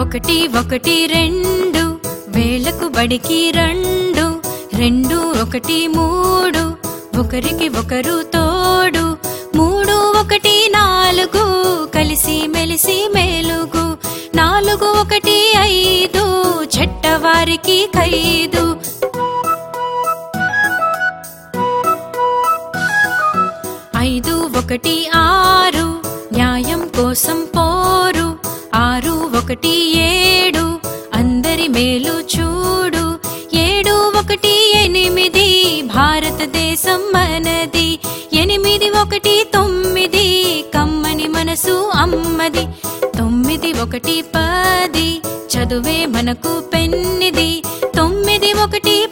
ఒకటి ఒకటి రెండు వేలకు బడికి రెండు రెండు ఒకటి మూడు ఒకరికి ఒకరు తోడు మూడు ఒకటి నాలుగు కలిసి మెలిసి మేలుగు నాలుగు ఒకటి ఐదు చెట్టవారికి ఖైదు ఐదు ఒకటి ఆరు న్యాయం కోసం పోరు ఆరు ఒకటి ఏడు అందరి మేలు చూడు ఏడు ఒకటి ఎనిమిది భారతదేశం మనది ఎనిమిది ఒకటి తొమ్మిది కమ్మని మనసు అమ్మది తొమ్మిది ఒకటి పది చదువే మనకు పెన్నిది తొమ్మిది ఒకటి